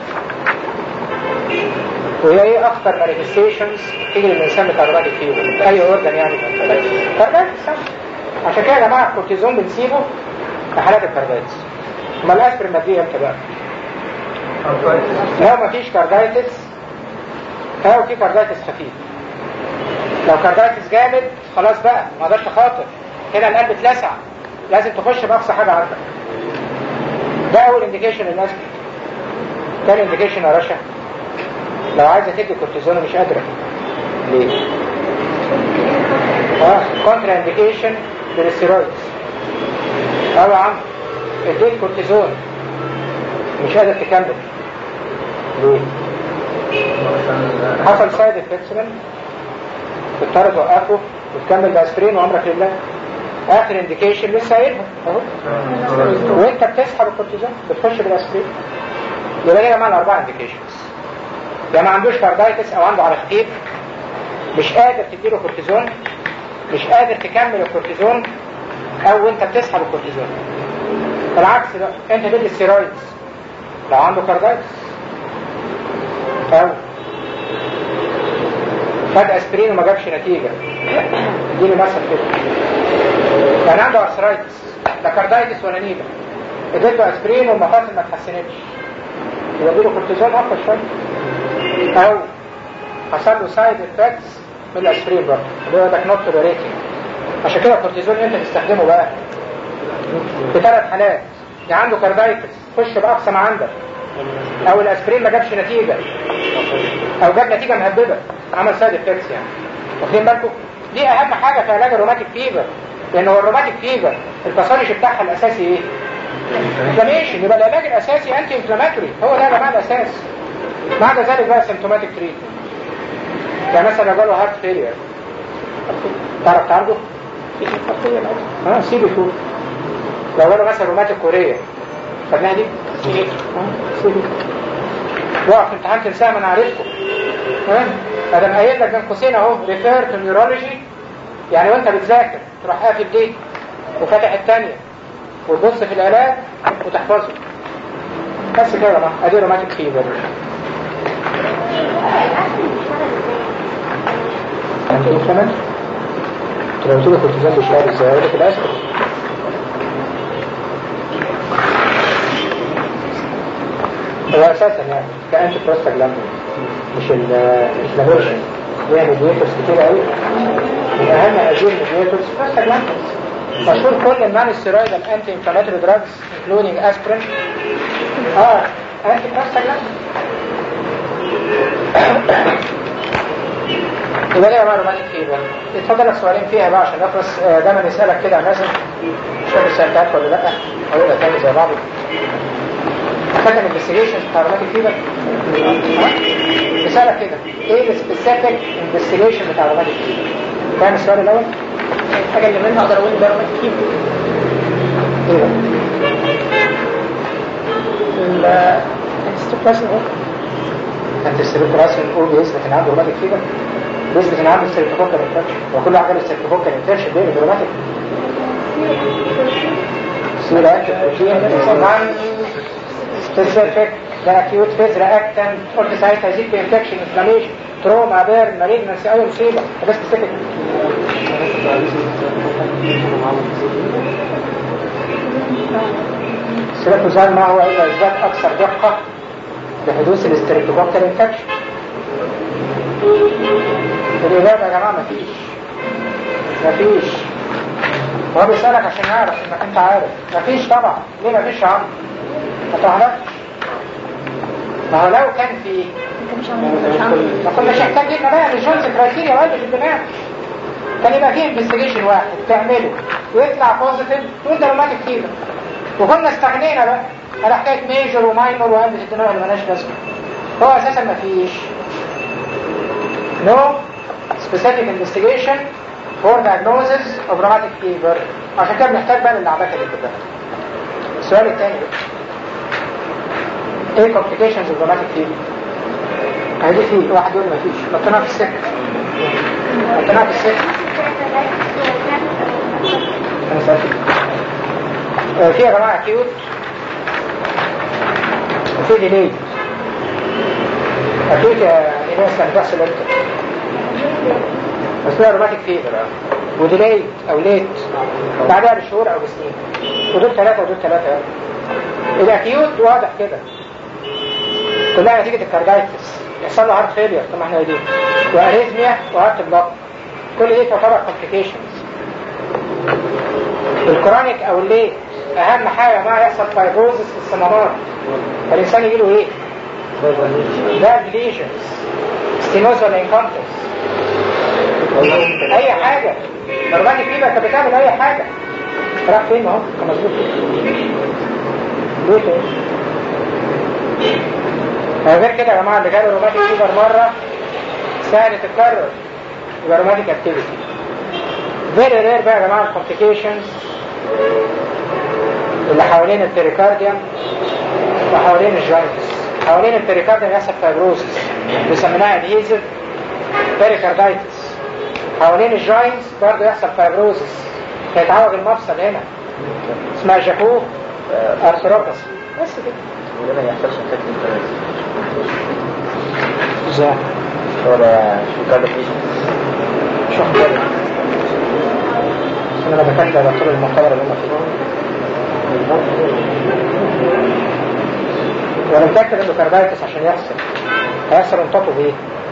وهي ايه اخطر مانيفستيشنز تيجي للانسان بتاع الراجل فيه اي اورجن يعني كاربايتس عشان كده يا جماعه الكورتيزون بنسيبه في حالات الكاربايتس امال الاسبرين ماديه امتى بقى؟ لو مفيش كاردايتس او في كاردايتس خفيف لو كاردايتس جامد خلاص بقى ما اقدرش خاطر هنا القلب اتلسع لازم تخش باقصى حاجه عندك ده اول انديكيشن للناس تاني انديكيشن يا رشا لو عايزه تدي كورتيزون مش قادره ليه؟ اه كونترا انديكيشن للستيرويدز اه يا عم اديت كورتيزون مش قادر تكمل ليه؟ حصل سايد افكتس منه تضطر توقفه وتكمل باسبرين وامرك لله اخر انديكيشن لسه قايلها اهو وانت بتسحب الكورتيزون بتخش بالاسبرين يبقى دي يا جماعه الاربع انديكيشنز يا ما عندوش كاردايتس او عنده على خفيف مش قادر تديله كورتيزون مش قادر تكمل الكورتيزون او انت بتسحب الكورتيزون بالعكس بقى انت تدي الستيرويدز لو عنده كاردايتس او خد اسبرين وما جابش نتيجة اديني مثل كده يعني عنده ارثرايتس لا كاردايتس ولا نيبة اديته اسبرين والمفاصل ما اتحسنتش يبقى اديله كورتيزون اقوى شوية او حصل له سايد افكتس من الاسبرين برضه اللي هو ده نوت توليريتنج عشان كده الكورتيزون انت تستخدمه بقى في ثلاث حالات يا عنده كاردايتس خش باقصى ما عندك او الاسبرين ما جابش نتيجة او جاب نتيجة مهببة عمل سايد افكتس يعني واخدين بالكم دي اهم حاجة في علاج الروماتيك فيبر لان هو الروماتيك فيبر الباثولوجي بتاعها الاساسي ايه انفلاميشن يبقى العلاج الاساسي انتي انفلاماتوري هو ده يا جماعه الاساس ما عدا ذلك بقى سيمتوماتيك تريتمنت يعني مثلا لو جاله هارت فيلير تعرف تعالجه؟ اه سي بي 2 لو جاله مثلا روماتيك كوريا خدناها دي؟ اه سي بي وقف امتحان تنساها ما انا عارفكم ها ادم قايل لك بين قوسين اهو ريفير تو نيورولوجي يعني وانت بتذاكر تروح قافل دي وفاتح الثانيه وتبص في العلاج وتحفظه بس كده بقى ادي روماتيك فيبر انت كمان لو قلت له كورتيزون بيشتغل ازاي اقول لك الاسبرين هو اساسا يعني كانتي بروستاجلاندين مش الانفلاميشن ليها ميديتورز كتير قوي من اهم هذه الميديتورز بروستاجلاندين مشهور كل النون ستيرويدال انتي انفلاماتوري دراجز انكلودينج اسبرين اه انتي بروستاجلاندين يبقى ليه عمال رومانيك فيبر اتفضل لك سؤالين فيها بقى عشان نخلص آه، دايما يسألك كده مثلا مش فاكر سألتك ولا لا هقولها تاني زي بعض فاكر الانفستيجيشن بتاع رومانيك فيبر يسألك كده ايه السبيسيفيك انفستيجيشن بتاع رومانيك فيبر فاهم السؤال الاول؟ الحاجة اللي منها اقدر اقول ده روماتيك فيبر ايه ده؟ الستوبلاسم انت السبيل راسي نقول بيثبت ان عنده روماتيك فيبر بيثبت ان عنده ستريبتوكوكال انفكشن وكل حاجه الستريبتوكوكال انفكشن بيقلب روماتيك سيرة بروتين نون سبيسيفيك ده اكيوت فيز رياكتنت قلت ساعتها يزيد في انفكشن انفلاميشن تروما بيرن مالجنسي اي مصيبه ده سبيسيفيك السيركوزال ما هو الا اثبات اكثر دقه لحدوث الاستريبتوكوكال انفكشن الإجابة يا جماعة مفيش مفيش هو بيسألك عشان يعرف انك انت عارف مفيش طبعا ليه مفيش يا عم ما تعرفش ما هو لو كان في انت مش عامل مش عامل ما كناش محتاجين بقى الجونز كرايتيريا ولا في الدماغ كان يبقى فيه انفستيجيشن واحد تعمله ويطلع بوزيتيف تقول ده روماتيك فيبر وكنا استغنينا بقى على حكايه ميجر وماينور وهندسه الدماغ اللي مالهاش لازمه هو اساسا ما فيش no specific investigation for diagnosis of rheumatic fever عشان كده بنحتاج بقى للعباكه اللي كده السؤال الثاني ايه complications of rheumatic fever هذه في واحد يقول ما فيش حطيناها في السكة حطيناها في السكة انا سألت آه، في يا جماعة كيوت وفي ديلي اكيد يا ايناس كان بيحصل امتى اسمها روماتيك فيبر وديلي او ليت بعدها بشهور او بسنين ودول ثلاثة ودول ثلاثة الاكيوت واضح كده كلها نتيجة الكاردايتس يحصل له هارت فيلير طبعا احنا دي واريزميا وهارت بلوك كل دي تعتبر كومبليكيشنز الكرونيك او الليت اهم حاجة ما يحصل فايبروزس في الصمامات فالانسان يجي له ايه؟ ده ليجنز ستينوز ولا انكمبتنس اي حاجة نورمالي فيبر انت بتعمل اي حاجة راح فين اهو كان مظبوط ليه تاني؟ غير كده يا جماعة اللي جاله روماتيك فيبر مرة سهل تتكرر يبقى روماتيك اكتيفيتي فيري رير بقى يا جماعة الكومبليكيشنز اللي حوالين البريكارديوم وحوالين الجوينتس حوالين البريكارديوم يحصل فايبروسس بيسميناها ادهيزيف بيريكاردايتس حوالين الجوينتس برضه يحصل فايبروسس هيتعوج المفصل هنا اسمها جاكو ارثروباثي بس كده وده ما يحصلش انفكشن ازاي هو ده شو كارد فيشن مش واخد بالي انا بكلم دكتور المختبر اللي هم فيه وانا متاكد انه كاردايتس عشان يحصل هيحصل انطاطه بايه؟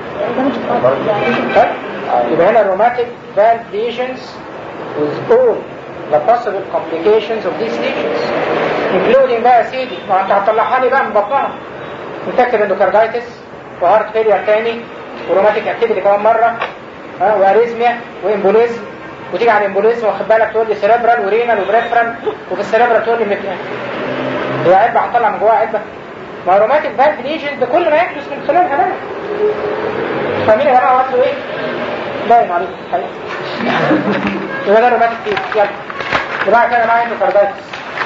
طيب يبقى هنا روماتيك valve lesions with all the possible complications of these lesions including بقى يا سيدي ما انت هتطلعها لي بقى من بطنها متاكد انه كاردايتس وهارت فيلير تاني وروماتيك اكتيفيتي كمان مره ها واريزميا وامبوليزم وتيجي على الامبوليزم واخد بالك تقول لي سيريبرال ورينال وبريفرال وفي السيريبرال تقول لي ميكان هي علبه هنطلع من جواها علبه ما روماتيك فالف ليجن ده كل ما يحدث من خلالها بقى فاهمين يا جماعه قصده ايه؟ باين عليكم الحقيقه يبقى ده روماتيك فيه يلا جماعه كده معايا اندوكاردايتس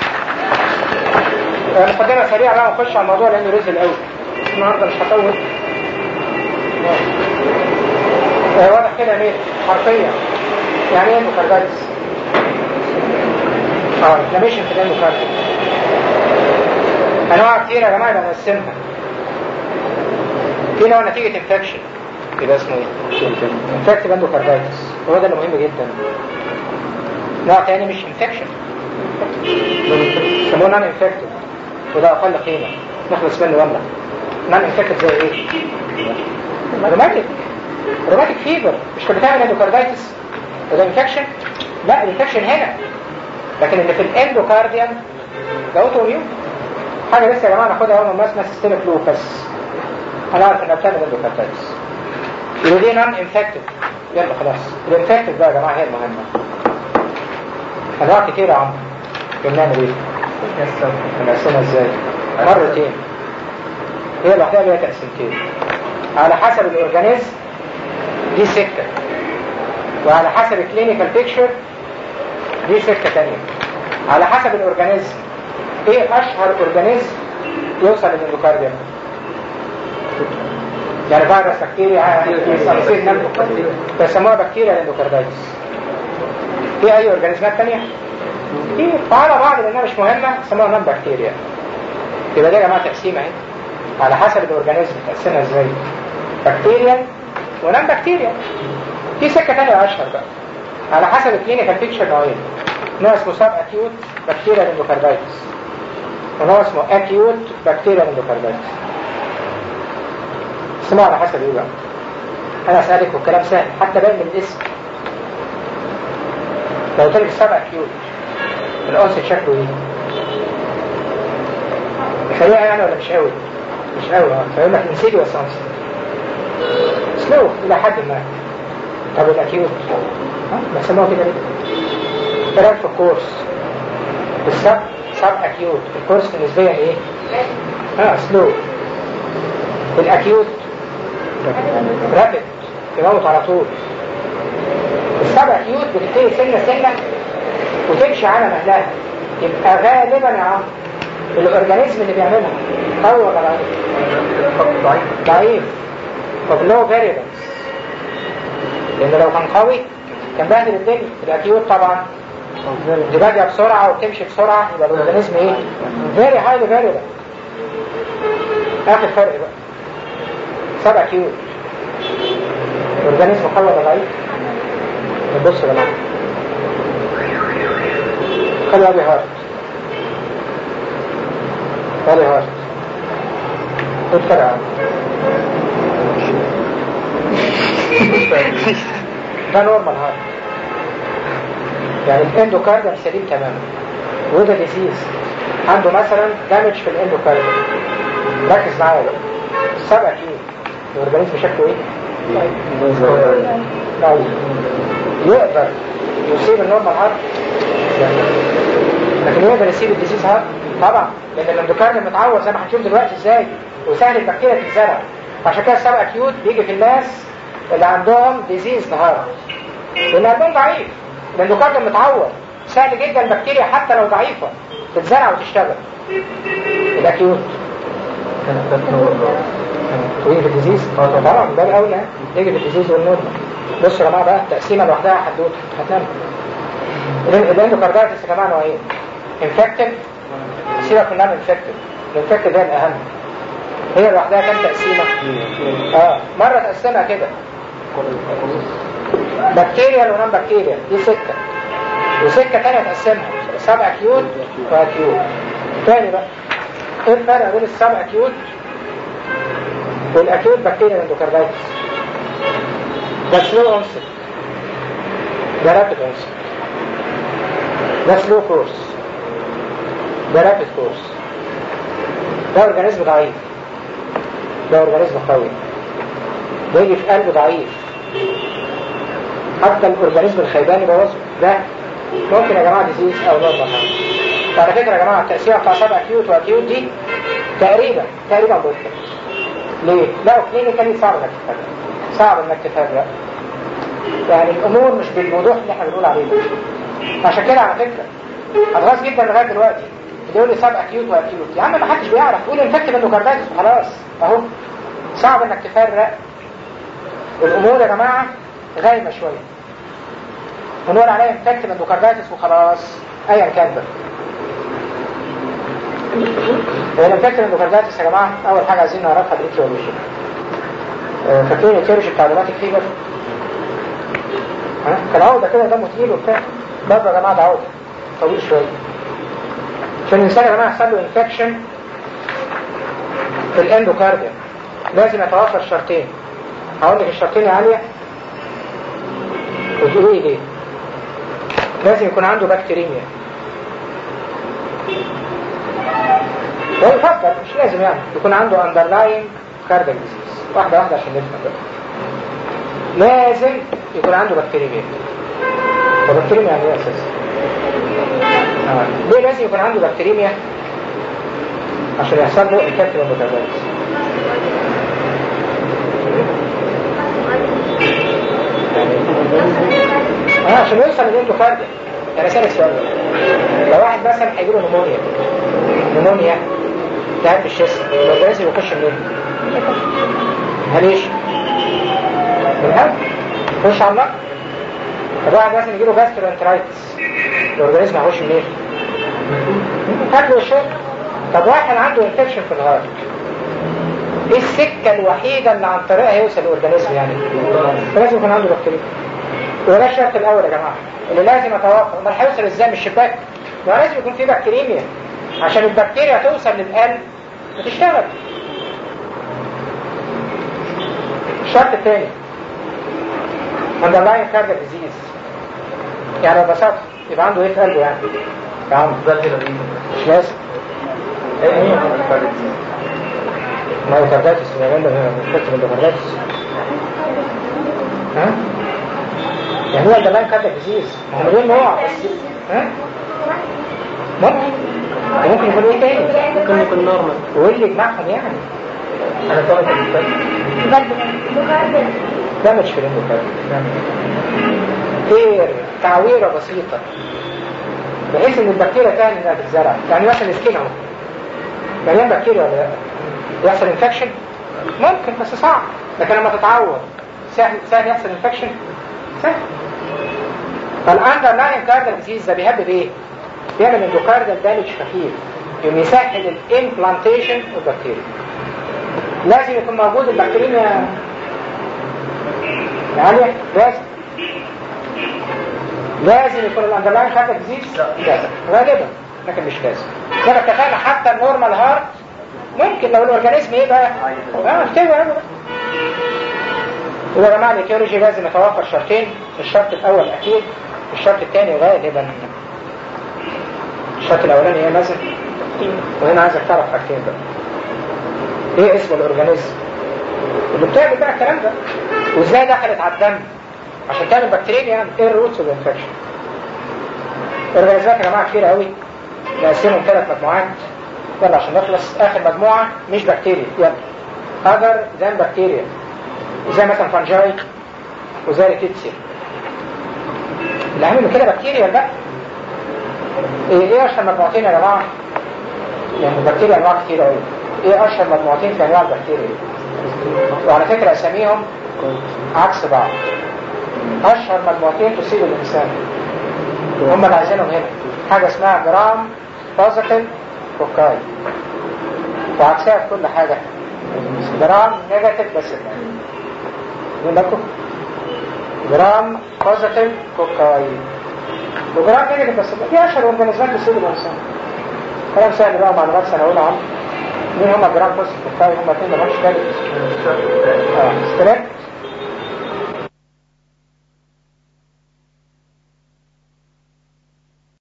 مقدمه سريعه بقى ونخش على الموضوع لانه رزق قوي النهارده مش هطول آه، واضح كده مين حرفيا يعني ايه اندوكاردايتس اه انفلاميشن في الاندوكارديوم انواع كتير يا جماعه بنقسمها في نوع نتيجه انفكشن يبقى اسمه ايه؟ انفكتيف اندوكاردايتس هو ده اللي مهم جدا نوع تاني مش انفكشن يسموه نون انفكتيف وده اقل قيمه نخلص منه يلا نون انفكتيف زي ايه؟ روماتيك روماتيك فيبر مش كانت بتعمل اندوكاردايتس وده انفكشن لا الانفكشن هنا لكن اللي في الاندوكارديوم ده اوتو اميون حاجه لسه يا جماعه ناخدها اول ما اسمها سيستميك لوبس انا عارف انها بتعمل اندوكاردايتس يبقى دي نون انفكتيف يلا خلاص الانفكتيف بقى يا جماعه هي المهمه انواع كتير يا عم بنعمل ايه؟ بنقسمها ازاي؟ مرتين هي لوحدها ليها تقسيمتين على حسب الاورجانيزم دي سكه وعلى حسب الكلينيكال بيكتشر دي سكه تانية على حسب الاورجانيزم ايه اشهر اورجانيزم يوصل للاندوكارديوم يعني فيروس بكتيريا يصير نمو بيسموها بكتيريا الاندوكاردايتس في اي اورجانيزمات تانية في على بعض لانها مش مهمة يسموها نون بكتيريا يبقى دي يا جماعة تقسيمة اهي على حسب الاورجانيزم تقسمها ازاي بكتيريا ونون بكتيريا في سكة تانية اشهر بقى على حسب الكلينيكال بيكتشر نوعين نوع اسمه سب اكيوت بكتيريا الاندوكاردايتس ونوع اسمه اكيوت بكتيريا الاندوكاردايتس اسمها على حسب ايه بقى انا اسالك والكلام سهل حتى باين من الاسم لو قلت لك سب اكيوت الانس شكله ايه سريع يعني ولا مش قوي مش قوي اه فيقول لك انسيديوس اونست سلو الى حد ما طب الاكيوت ها بسموها كده ليه كلام في الكورس بالسب سب اكيوت الكورس نسبيا ايه اه سلو الاكيوت رابد يموت على طول السب اكيوت بتبتدي سنه سنه وتمشي على مهلها يبقى غالبا يا عم الاورجانيزم اللي بيعملها قوي ولا ضعيف؟ ضعيف طب لو فاريبلز لان لو كان قوي كان بهدل الدنيا الاكيوت طبعا دي باديه بسرعه وبتمشي بسرعه يبقى الاورجانيزم ايه؟ فيري هايلي فاريبل اخر فرق بقى سب اكيوت الاورجانيزم قوي ولا ضعيف؟ طب بصوا يا جماعه خلي ابي هارت خلي هارت خد فرق عنه ده نورمال هارت يعني الاندوكارديوم سليم تماما وده ديزيز عنده مثلا دامج في الاندوكارديوم ركز معايا بقى السبع كيلو الاورجانيزم شكله ايه؟ ضعيف يقدر يصيب النورمال هارت لا. لكن يقدر يصيب الديزيز هارت طبعا لان الاندوكارديوم متعور زي ما هنشوف دلوقتي ازاي وسهل البكتيريا تتزرع عشان كده السبع اكيوت بيجي في الناس اللي عندهم ديزيز هارت لان قلبهم ضعيف الاندوكارديوم متعور سهل جدا البكتيريا حتى لو ضعيفه تتزرع وتشتغل الاكيوت ويجي في الديزيز طبعا ده الاول يعني يجي في الديزيز والنورمال بصوا يا جماعه بقى تقسيمه لوحدها حدوته هتنام الاندوكاردايتس يا جماعه نوعين انفكتيف سيبك من انفكتيف الانفكتيف ده الاهم هي لوحدها كام تقسيمه اه مره تقسمها كده بكتيريا ونون بكتيريا دي سكه وسكه ثانيه تقسمها سب اكيوت واكيوت تاني بقى ايه الفرق بين السب اكيوت والاكيوت بكتيريا اندوكاردايتس ده سلو اونست ده رابid اونست ده سلو كورس ده رابد كورس ده اورجانيزم ضعيف ده اورجانيزم قوي ده يجي في قلب ضعيف حتى الاورجانيزم الخيباني بوظه ده ممكن يا جماعه ديزيز او نورمال على فكره يا جماعه التاثير بتاع سب اكيوت واكيوت دي تقريبا تقريبا ممكن ليه؟ لا كلينيكالي صعب انك تفرق صعب انك تفرق يعني الامور مش بالوضوح اللي احنا بنقول عليه ده عشان كده على فكره اتغاظ جدا لغايه دلوقتي اللي يقول لي سب اكيوت واكيوت يا عم ما حدش بيعرف قول انفكت اندوكاردايتس وخلاص اهو صعب انك تفرق الامور يا جماعه غايمه شويه ونقول عليها انفكت اندوكاردايتس وخلاص ايا كان بقى هي الانفكت اندوكاردايتس يا جماعه اول حاجه عايزين نعرفها الاتيولوجي فاكرين الاتيولوجي بتاع روماتيك فيبر ها كان عقده كده دمه تقيل وبتاع برضه يا جماعه ده عقده طويل شويه عشان الانسان يا جماعه يحصل له انفكشن في الاندوكارديوم لازم يتوفر شرطين هقول لك الشرطين يا عاليه وتقولوا لي ليه لازم يكون عنده بكتيريميا ويفضل مش لازم يعني يكون عنده underlying cardiac disease واحدة واحدة عشان نفهم بقى لازم يكون عنده بكتيريميا وبكتيريميا يعني ايه اساسا؟ آه. ليه لازم يكون عنده بكتيريميا عشان يحصل له انفكتيف اندوكاردايتس اه عشان يوصل للاندوكارديا يعني اسالك سؤال لو واحد مثلا هيجي له نمونيا نمونيا تعب الشيست الاورجانيزم يخش منين؟ هليش من الهواء يخش على النار طب واحد مثلا يجي له جاسترونترايتس الاورجانيزم هيخش منين؟ اكل والشرب طب واحد عنده انفكشن في الهارت ايه السكة الوحيدة اللي عن طريقها يوصل الاورجانيزم يعني؟ فلازم يكون عنده بكتيريا وده الشرط الاول يا جماعة اللي لازم يتوقف امال هيوصل ازاي من الشباك؟ ما لازم يكون في بكتيريميا عشان البكتيريا توصل للقلب وتشتغل الشرط الثاني underlying cardiac disease يعني ببساطة يبقى عنده ايه في قلبه يعني؟ يا عم مش لازم ايه هي مايوكارديتس مايوكاردايتس يا جماعه مشكله المايوكاردايتس ها يعني هو ده لاين كاردياك ديزيز هو غير نوع بس ها ممكن وممكن يكون ايه تاني ممكن يكون نورمال وايه اللي يجمعهم يعني انا طالب المستشفى دامج في الاندوكارديوم خير تعويرة بسيطة بحيث ان البكتيريا تاني انها تتزرع يعني مثلا السكين اهو مليان بكتيريا ولا لا يحصل انفكشن ممكن بس صعب لكن لما تتعور سهل سهل يحصل انفكشن سهل فالاندر لاين كارديال ديزيز ده بيهبب ايه؟ بيعمل اندوكارديال دامج خفيف يقوم يسهل الامبلانتيشن البكتيريا لازم يكون موجود البكتيريا عالية لازم لازم يكون الاندرلاين كارديال ديزيز لازم غالبا لكن مش لازم زي ما اتفقنا حتى النورمال هارت ممكن لو الاورجانيزم ايه بقى؟ اه افتوى قوي يبقى يا جماعه الايتيولوجي لازم يتوفر شرطين الشرط الاول اكيد الشرط الثاني غالبا الشرط الاولاني ايه مثلا وهنا عايزك تعرف حاجتين بقى ايه اسم الاورجانيزم اللي بتعمل بقى الكلام ده وازاي دخلت على الدم عشان تعمل بكتيريا يعني ايه الروتس اوف انفكشن الاورجانيزمات يا جماعه كتير قوي نقسمهم ثلاث مجموعات يلا عشان نخلص اخر مجموعه مش بكتيريا يلا اذر ذان بكتيريا زي مثلا فانجاي وزي الكيتسيا الاهم من كده بكتيريا بقى ايه ايه اشهر مجموعتين يا جماعه يعني البكتيريا انواع كتير قوي ايه اشهر مجموعتين في انواع البكتيريا وعلى فكره اساميهم عكس بعض اشهر مجموعتين تصيب الانسان هم اللي عايزينهم هنا حاجه اسمها جرام بوزيتيف كوكاي وعكسها في كل حاجه جرام نيجاتيف بس يقول لكم جرام بوزيتيف كوكاي وجرام نيجاتيف بس دي اشهر اورجانيزمات تصيب الانسان كلام سهل بقى معلومات سنويه عم مين هم جرام بوزيتيف كوكاي هم اثنين ما لهمش ثالث اه ستريبت